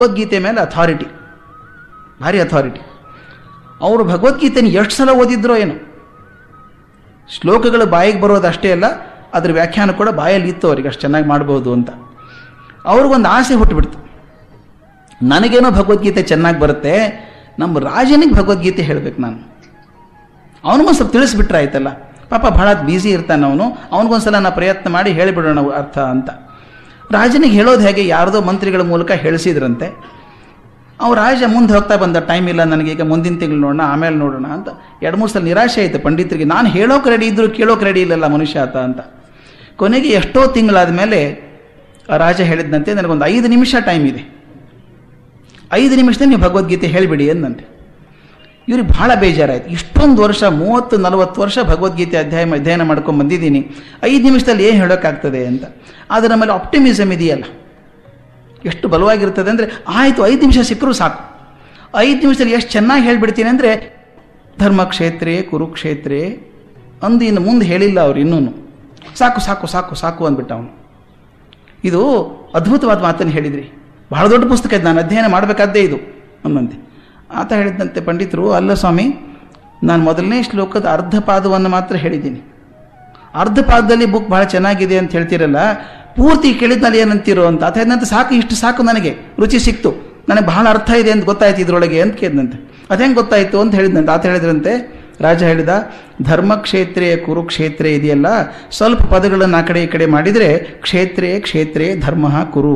ಭಗವದ್ಗೀತೆ ಮೇಲೆ ಅಥಾರಿಟಿ ಭಾರಿ ಅಥಾರಿಟಿ ಅವರು ಭಗವದ್ಗೀತೆನ ಎಷ್ಟು ಸಲ ಓದಿದ್ರೋ ಏನು ಶ್ಲೋಕಗಳು ಬಾಯಿಗೆ ಬರೋದು ಅಷ್ಟೇ ಅಲ್ಲ ಅದ್ರ ವ್ಯಾಖ್ಯಾನ ಕೂಡ ಬಾಯಲ್ಲಿ ಇತ್ತು ಅವ್ರಿಗೆ ಅಷ್ಟು ಚೆನ್ನಾಗಿ ಮಾಡ್ಬೋದು ಅಂತ ಅವ್ರಿಗೊಂದು ಆಸೆ ಹುಟ್ಟುಬಿಡ್ತು ನನಗೇನೋ ಭಗವದ್ಗೀತೆ ಚೆನ್ನಾಗಿ ಬರುತ್ತೆ ನಮ್ಮ ರಾಜನಿಗೆ ಭಗವದ್ಗೀತೆ ಹೇಳಬೇಕು ನಾನು ಅವನಿಗೊಂದು ಸ್ವಲ್ಪ ತಿಳಿಸ್ಬಿಟ್ರೆ ಆಯ್ತಲ್ಲ ಪಾಪ ಭಾಳ ಬ್ಯುಸಿ ಇರ್ತಾನೆ ಅವನು ಅವನಿಗೊಂದ್ಸಲ ನಾ ಪ್ರಯತ್ನ ಮಾಡಿ ಹೇಳಿಬಿಡೋಣ ಅರ್ಥ ಅಂತ ರಾಜನಿಗೆ ಹೇಳೋದು ಹೇಗೆ ಯಾರ್ದೋ ಮಂತ್ರಿಗಳ ಮೂಲಕ ಹೇಳಿಸಿದ್ರಂತೆ ಅವ್ರು ರಾಜ ಮುಂದೆ ಹೋಗ್ತಾ ಬಂದ ಟೈಮ್ ಇಲ್ಲ ನನಗೆ ಈಗ ಮುಂದಿನ ತಿಂಗಳು ನೋಡೋಣ ಆಮೇಲೆ ನೋಡೋಣ ಅಂತ ಎರಡು ಮೂರು ಸಲ ನಿರಾಶೆ ಆಯಿತು ಪಂಡಿತರಿಗೆ ನಾನು ಹೇಳೋಕೆ ರೆಡಿ ಇದ್ರು ಕೇಳೋಕೆ ರೆಡಿ ಇಲ್ಲಲ್ಲ ಮನುಷ್ಯ ಆತ ಅಂತ ಕೊನೆಗೆ ಎಷ್ಟೋ ತಿಂಗಳಾದ ಮೇಲೆ ಆ ರಾಜ ಹೇಳಿದಂತೆ ನನಗೊಂದು ಐದು ನಿಮಿಷ ಟೈಮ್ ಇದೆ ಐದು ನಿಮಿಷದಲ್ಲಿ ನೀವು ಭಗವದ್ಗೀತೆ ಹೇಳಿಬಿಡಿ ಎಂದಂತೆ ಇವ್ರಿಗೆ ಬಹಳ ಬೇಜಾರಾಯ್ತು ಇಷ್ಟೊಂದು ವರ್ಷ ಮೂವತ್ತು ನಲವತ್ತು ವರ್ಷ ಭಗವದ್ಗೀತೆ ಅಧ್ಯಾಯ ಅಧ್ಯಯನ ಮಾಡ್ಕೊಂಡು ಬಂದಿದ್ದೀನಿ ಐದು ನಿಮಿಷದಲ್ಲಿ ಏನು ಹೇಳೋಕ್ಕಾಗ್ತದೆ ಅಂತ ಆದರೆ ನಮ್ಮಲ್ಲಿ ಆಪ್ಟಿಮಿಸಮ್ ಇದೆಯಲ್ಲ ಎಷ್ಟು ಬಲವಾಗಿರ್ತದೆ ಅಂದರೆ ಆಯಿತು ಐದು ನಿಮಿಷ ಸಿಕ್ಕರೂ ಸಾಕು ಐದು ನಿಮಿಷದಲ್ಲಿ ಎಷ್ಟು ಚೆನ್ನಾಗಿ ಹೇಳಿಬಿಡ್ತೀನಿ ಅಂದರೆ ಧರ್ಮಕ್ಷೇತ್ರೇ ಕುರುಕ್ಷೇತ್ರೇ ಅಂದು ಇನ್ನು ಮುಂದೆ ಹೇಳಿಲ್ಲ ಅವ್ರು ಇನ್ನೂ ಸಾಕು ಸಾಕು ಸಾಕು ಸಾಕು ಅಂದ್ಬಿಟ್ಟ ಅವನು ಇದು ಅದ್ಭುತವಾದ ಮಾತನ್ನು ಹೇಳಿದ್ರಿ ಬಹಳ ದೊಡ್ಡ ಪುಸ್ತಕ ಇದು ನಾನು ಅಧ್ಯಯನ ಮಾಡಬೇಕಾದ್ದೇ ಇದು ಅನ್ನಂತೆ ಆತ ಹೇಳಿದಂತೆ ಪಂಡಿತರು ಅಲ್ಲ ಸ್ವಾಮಿ ನಾನು ಮೊದಲನೇ ಶ್ಲೋಕದ ಅರ್ಧ ಪಾದವನ್ನು ಮಾತ್ರ ಹೇಳಿದ್ದೀನಿ ಅರ್ಧ ಪಾದದಲ್ಲಿ ಬುಕ್ ಬಹಳ ಚೆನ್ನಾಗಿದೆ ಅಂತ ಹೇಳ್ತೀರಲ್ಲ ಪೂರ್ತಿ ಕೇಳಿದ್ನಲ್ಲಿ ಏನಂತೀರೋ ಅಂತ ಆತ ಹೇಳಿದಂತೆ ಸಾಕು ಇಷ್ಟು ಸಾಕು ನನಗೆ ರುಚಿ ಸಿಕ್ತು ನನಗೆ ಬಹಳ ಅರ್ಥ ಇದೆ ಅಂತ ಗೊತ್ತಾಯ್ತು ಇದರೊಳಗೆ ಅಂತ ಕೇಳಿದಂತೆ ಅದೇಂಗೆ ಗೊತ್ತಾಯ್ತು ಅಂತ ಹೇಳಿದಂತೆ ಆತ ಹೇಳಿದ್ರಂತೆ ರಾಜ ಹೇಳಿದ ಧರ್ಮಕ್ಷೇತ್ರೇ ಕುರುಕ್ಷೇತ್ರ ಇದೆಯಲ್ಲ ಸ್ವಲ್ಪ ಪದಗಳನ್ನು ಆ ಕಡೆ ಈ ಕಡೆ ಮಾಡಿದರೆ ಕ್ಷೇತ್ರೇ ಕ್ಷೇತ್ರೇ ಧರ್ಮ ಕುರು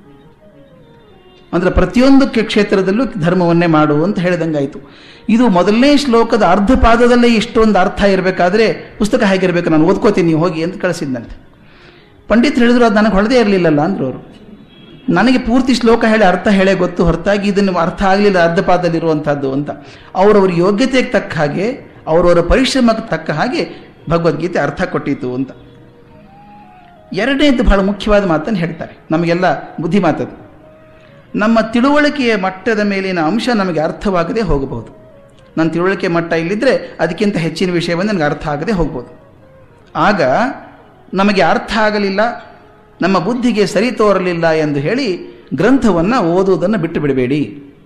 ಅಂದರೆ ಪ್ರತಿಯೊಂದು ಕೆ- ಕ್ಷೇತ್ರದಲ್ಲೂ ಧರ್ಮವನ್ನೇ ಮಾಡು ಅಂತ ಹೇಳಿದಂಗಾಯಿತು ಇದು ಮೊದಲನೇ ಶ್ಲೋಕದ ಅರ್ಧ ಪಾದದಲ್ಲೇ ಇಷ್ಟೊಂದು ಅರ್ಥ ಇರಬೇಕಾದ್ರೆ ಪುಸ್ತಕ ಹೇಗಿರಬೇಕು ನಾನು ಓದ್ಕೋತೀನಿ ನೀವು ಹೋಗಿ ಅಂತ ಕಳಿಸಿದ್ದಂತೆ ಪಂಡಿತ್ ಹೇಳಿದ್ರು ಅದು ನನಗೆ ಹೊಳದೇ ಇರಲಿಲ್ಲಲ್ಲ ಅಂದ್ರು ಅವರು ನನಗೆ ಪೂರ್ತಿ ಶ್ಲೋಕ ಹೇಳಿ ಅರ್ಥ ಹೇಳೇ ಗೊತ್ತು ಹೊರತಾಗಿ ಇದನ್ನು ಅರ್ಥ ಆಗಲಿಲ್ಲ ಅರ್ಧ ಪಾದದಲ್ಲಿರುವಂಥದ್ದು ಅಂತ ಅವರವ್ರ ಯೋಗ್ಯತೆಗೆ ತಕ್ಕ ಹಾಗೆ ಅವರವರ ಪರಿಶ್ರಮಕ್ಕೆ ತಕ್ಕ ಹಾಗೆ ಭಗವದ್ಗೀತೆ ಅರ್ಥ ಕೊಟ್ಟಿತು ಅಂತ ಎರಡನೇದು ಬಹಳ ಮುಖ್ಯವಾದ ಮಾತನ್ನು ಹೇಳ್ತಾರೆ ನಮಗೆಲ್ಲ ಬುದ್ಧಿ ಮಾತದು ನಮ್ಮ ತಿಳುವಳಿಕೆಯ ಮಟ್ಟದ ಮೇಲಿನ ಅಂಶ ನಮಗೆ ಅರ್ಥವಾಗದೆ ಹೋಗಬಹುದು ನನ್ನ ತಿಳುವಳಿಕೆ ಮಟ್ಟ ಇಲ್ಲಿದ್ದರೆ ಅದಕ್ಕಿಂತ ಹೆಚ್ಚಿನ ವಿಷಯವನ್ನು ನನಗೆ ಅರ್ಥ ಆಗದೆ ಹೋಗ್ಬೋದು ಆಗ ನಮಗೆ ಅರ್ಥ ಆಗಲಿಲ್ಲ ನಮ್ಮ ಬುದ್ಧಿಗೆ ಸರಿ ತೋರಲಿಲ್ಲ ಎಂದು ಹೇಳಿ ಗ್ರಂಥವನ್ನು ಓದುವುದನ್ನು ಬಿಟ್ಟು ಬಿಡಬೇಡಿ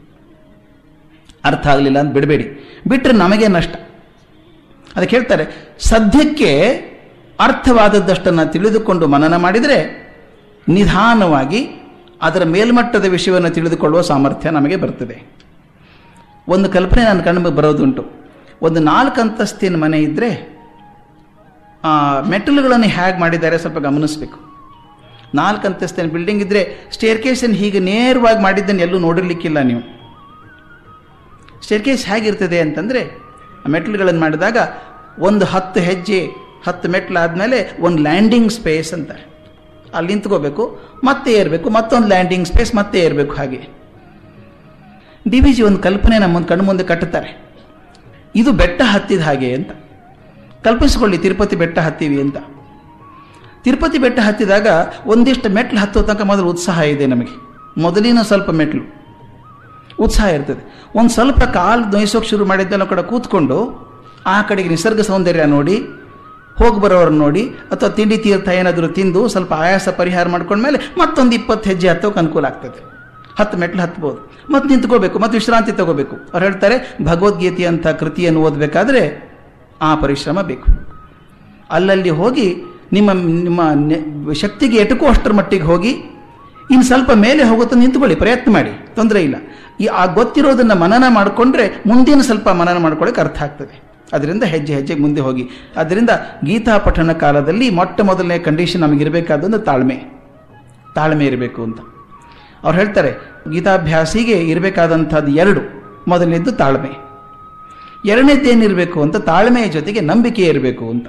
ಅರ್ಥ ಆಗಲಿಲ್ಲ ಅಂತ ಬಿಡಬೇಡಿ ಬಿಟ್ಟರೆ ನಮಗೆ ನಷ್ಟ ಅದಕ್ಕೆ ಹೇಳ್ತಾರೆ ಸದ್ಯಕ್ಕೆ ಅರ್ಥವಾದದ್ದಷ್ಟನ್ನು ತಿಳಿದುಕೊಂಡು ಮನನ ಮಾಡಿದರೆ ನಿಧಾನವಾಗಿ ಅದರ ಮೇಲ್ಮಟ್ಟದ ವಿಷಯವನ್ನು ತಿಳಿದುಕೊಳ್ಳುವ ಸಾಮರ್ಥ್ಯ ನಮಗೆ ಬರ್ತದೆ ಒಂದು ಕಲ್ಪನೆ ನನ್ನ ಕಣ್ಣಿಗೆ ಬರೋದುಂಟು ಒಂದು ನಾಲ್ಕು ಅಂತಸ್ತಿನ ಮನೆ ಇದ್ದರೆ ಆ ಮೆಟಲ್ಗಳನ್ನು ಹೇಗೆ ಮಾಡಿದ್ದಾರೆ ಸ್ವಲ್ಪ ಗಮನಿಸಬೇಕು ನಾಲ್ಕು ಅಂತಸ್ತಿನ ಬಿಲ್ಡಿಂಗ್ ಇದ್ದರೆ ಸ್ಟೇರ್ ಕೇಸನ್ನು ಹೀಗೆ ನೇರವಾಗಿ ಮಾಡಿದ್ದನ್ನು ಎಲ್ಲೂ ನೋಡಿರ್ಲಿಕ್ಕಿಲ್ಲ ನೀವು ಸ್ಟೇರ್ ಕೇಸ್ ಹೇಗಿರ್ತದೆ ಅಂತಂದರೆ ಮೆಟ್ಲುಗಳನ್ನು ಮಾಡಿದಾಗ ಒಂದು ಹತ್ತು ಹೆಜ್ಜೆ ಹತ್ತು ಮೆಟ್ಲಾದಮೇಲೆ ಒಂದು ಲ್ಯಾಂಡಿಂಗ್ ಸ್ಪೇಸ್ ಅಂತಾರೆ ಅಲ್ಲಿ ನಿಂತ್ಕೋಬೇಕು ಮತ್ತೆ ಏರಬೇಕು ಮತ್ತೊಂದು ಲ್ಯಾಂಡಿಂಗ್ ಸ್ಪೇಸ್ ಮತ್ತೆ ಏರಬೇಕು ಹಾಗೆ ಡಿ ವಿ ಜಿ ಒಂದು ಕಲ್ಪನೆ ನಮ್ಮ ಕಣ್ಣು ಮುಂದೆ ಕಟ್ಟುತ್ತಾರೆ ಇದು ಬೆಟ್ಟ ಹತ್ತಿದ ಹಾಗೆ ಅಂತ ಕಲ್ಪಿಸಿಕೊಳ್ಳಿ ತಿರುಪತಿ ಬೆಟ್ಟ ಹತ್ತೀವಿ ಅಂತ ತಿರುಪತಿ ಬೆಟ್ಟ ಹತ್ತಿದಾಗ ಒಂದಿಷ್ಟು ಮೆಟ್ಲು ಹತ್ತೋ ತನಕ ಮೊದಲು ಉತ್ಸಾಹ ಇದೆ ನಮಗೆ ಮೊದಲಿನ ಸ್ವಲ್ಪ ಮೆಟ್ಲು ಉತ್ಸಾಹ ಇರ್ತದೆ ಒಂದು ಸ್ವಲ್ಪ ಕಾಲು ನೋಯಿಸೋಕೆ ಶುರು ಮಾಡಿದ್ದೆಲ್ಲ ಕಡೆ ಕೂತ್ಕೊಂಡು ಆ ಕಡೆಗೆ ನಿಸರ್ಗ ಸೌಂದರ್ಯ ನೋಡಿ ಹೋಗಿ ಬರೋರನ್ನ ನೋಡಿ ಅಥವಾ ತಿಂಡಿ ತೀರ್ಥ ಏನಾದರೂ ತಿಂದು ಸ್ವಲ್ಪ ಆಯಾಸ ಪರಿಹಾರ ಮಾಡ್ಕೊಂಡ್ಮೇಲೆ ಮತ್ತೊಂದು ಇಪ್ಪತ್ತು ಹೆಜ್ಜೆ ಹತ್ತೋಕೆ ಅನುಕೂಲ ಆಗ್ತದೆ ಹತ್ತು ಮೆಟ್ಲು ಹತ್ಬೋದು ಮತ್ತೆ ನಿಂತ್ಕೋಬೇಕು ಮತ್ತು ವಿಶ್ರಾಂತಿ ತಗೋಬೇಕು ಅವ್ರು ಹೇಳ್ತಾರೆ ಭಗವದ್ಗೀತೆ ಅಂತ ಕೃತಿಯನ್ನು ಓದಬೇಕಾದ್ರೆ ಆ ಪರಿಶ್ರಮ ಬೇಕು ಅಲ್ಲಲ್ಲಿ ಹೋಗಿ ನಿಮ್ಮ ನಿಮ್ಮ ನೆ- ಶಕ್ತಿಗೆ ಎಟುಕೋ ಅಷ್ಟರ ಮಟ್ಟಿಗೆ ಹೋಗಿ ಇನ್ನು ಸ್ವಲ್ಪ ಮೇಲೆ ಹೋಗುತ್ತಾ ನಿಂತ್ಕೊಳ್ಳಿ ಪ್ರಯತ್ನ ಮಾಡಿ ತೊಂದರೆ ಇಲ್ಲ ಈ ಆ ಗೊತ್ತಿರೋದನ್ನು ಮನನ ಮಾಡಿಕೊಂಡ್ರೆ ಮುಂದಿನ ಸ್ವಲ್ಪ ಮನನ ಮಾಡ್ಕೊಳ್ಳೋಕೆ ಅರ್ಥ ಆಗ್ತದೆ ಅದರಿಂದ ಹೆಜ್ಜೆ ಹೆಜ್ಜೆಗೆ ಮುಂದೆ ಹೋಗಿ ಅದರಿಂದ ಗೀತಾ ಪಠಣ ಕಾಲದಲ್ಲಿ ಮೊಟ್ಟ ಮೊದಲನೇ ಕಂಡೀಷನ್ ನಮಗಿರಬೇಕಾದೊಂದು ತಾಳ್ಮೆ ತಾಳ್ಮೆ ಇರಬೇಕು ಅಂತ ಅವ್ರು ಹೇಳ್ತಾರೆ ಗೀತಾಭ್ಯಾಸಿಗೆ ಇರಬೇಕಾದಂಥದ್ದು ಎರಡು ಮೊದಲನೇದ್ದು ತಾಳ್ಮೆ ಎರಡನೇದ್ದೇನಿರಬೇಕು ಅಂತ ತಾಳ್ಮೆಯ ಜೊತೆಗೆ ನಂಬಿಕೆ ಇರಬೇಕು ಅಂತ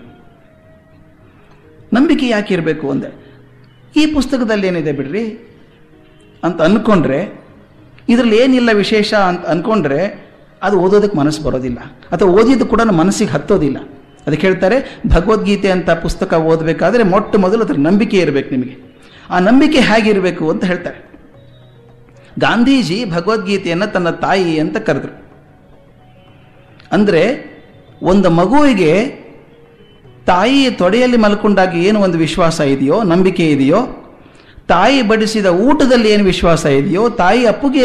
ನಂಬಿಕೆ ಯಾಕೆ ಇರಬೇಕು ಅಂದರೆ ಈ ಪುಸ್ತಕದಲ್ಲಿ ಏನಿದೆ ಬಿಡ್ರಿ ಅಂತ ಅಂದ್ಕೊಂಡ್ರೆ ಇದರಲ್ಲಿ ಏನಿಲ್ಲ ವಿಶೇಷ ಅಂತ ಅಂದ್ಕೊಂಡ್ರೆ ಅದು ಓದೋದಕ್ಕೆ ಮನಸ್ಸು ಬರೋದಿಲ್ಲ ಅಥವಾ ಓದಿದ್ದು ಕೂಡ ಮನಸ್ಸಿಗೆ ಹತ್ತೋದಿಲ್ಲ ಅದಕ್ಕೆ ಹೇಳ್ತಾರೆ ಭಗವದ್ಗೀತೆ ಅಂತ ಪುಸ್ತಕ ಓದಬೇಕಾದ್ರೆ ಮೊಟ್ಟ ಮೊದಲು ಅದರ ನಂಬಿಕೆ ಇರಬೇಕು ನಿಮಗೆ ಆ ನಂಬಿಕೆ ಹೇಗಿರಬೇಕು ಅಂತ ಹೇಳ್ತಾರೆ ಗಾಂಧೀಜಿ ಭಗವದ್ಗೀತೆಯನ್ನು ತನ್ನ ತಾಯಿ ಅಂತ ಕರೆದ್ರು ಅಂದರೆ ಒಂದು ಮಗುವಿಗೆ ತಾಯಿಯ ತೊಡೆಯಲ್ಲಿ ಮಲ್ಕೊಂಡಾಗ ಏನು ಒಂದು ವಿಶ್ವಾಸ ಇದೆಯೋ ನಂಬಿಕೆ ಇದೆಯೋ ತಾಯಿ ಬಡಿಸಿದ ಊಟದಲ್ಲಿ ಏನು ವಿಶ್ವಾಸ ಇದೆಯೋ ತಾಯಿ ಅಪ್ಪುಗೆ